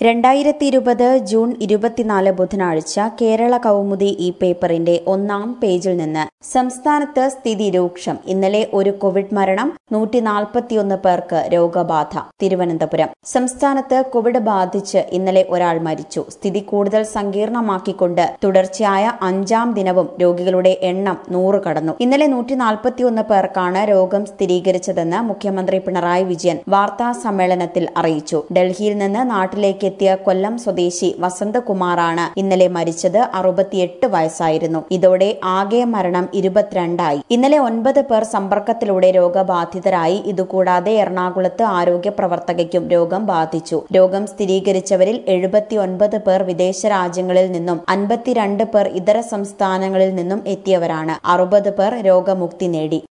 രണ്ടായിരത്തി ഇരുപത് ജൂൺ ഇരുപത്തിനാല് ബുധനാഴ്ച കേരള കൗമുദി ഈ പേപ്പറിന്റെ ഒന്നാം പേജിൽ നിന്ന് സംസ്ഥാനത്ത് സ്ഥിതി രൂക്ഷം ഇന്നലെ ഒരു കോവിഡ് മരണം നൂറ്റി നാൽപ്പത്തിയൊന്ന് പേർക്ക് രോഗബാധ തിരുവനന്തപുരം സംസ്ഥാനത്ത് കോവിഡ് ബാധിച്ച് ഇന്നലെ ഒരാൾ മരിച്ചു സ്ഥിതി കൂടുതൽ സങ്കീർണമാക്കിക്കൊണ്ട് തുടർച്ചയായ അഞ്ചാം ദിനവും രോഗികളുടെ എണ്ണം നൂറ് കടന്നു ഇന്നലെ നൂറ്റി നാൽപ്പത്തിയൊന്ന് പേർക്കാണ് രോഗം സ്ഥിരീകരിച്ചതെന്ന് മുഖ്യമന്ത്രി പിണറായി വിജയൻ വാർത്താ സമ്മേളനത്തിൽ അറിയിച്ചു ഡൽഹിയിൽ നിന്ന് നാട്ടിലേക്ക് എത്തിയ കൊല്ലം സ്വദേശി വസന്തകുമാറാണ് ഇന്നലെ മരിച്ചത് അറുപത്തിയെട്ട് വയസ്സായിരുന്നു ഇതോടെ ആകെ മരണം ഇരുപത്തിരണ്ടായി ഇന്നലെ ഒൻപത് പേർ സമ്പർക്കത്തിലൂടെ രോഗബാധിതരായി ഇതുകൂടാതെ എറണാകുളത്ത് ആരോഗ്യ പ്രവർത്തകയ്ക്കും രോഗം ബാധിച്ചു രോഗം സ്ഥിരീകരിച്ചവരിൽ എഴുപത്തിയൊൻപത് പേർ വിദേശ രാജ്യങ്ങളിൽ നിന്നും അൻപത്തിരണ്ട് പേർ ഇതര സംസ്ഥാനങ്ങളിൽ നിന്നും എത്തിയവരാണ് അറുപത് പേർ രോഗമുക്തി നേടി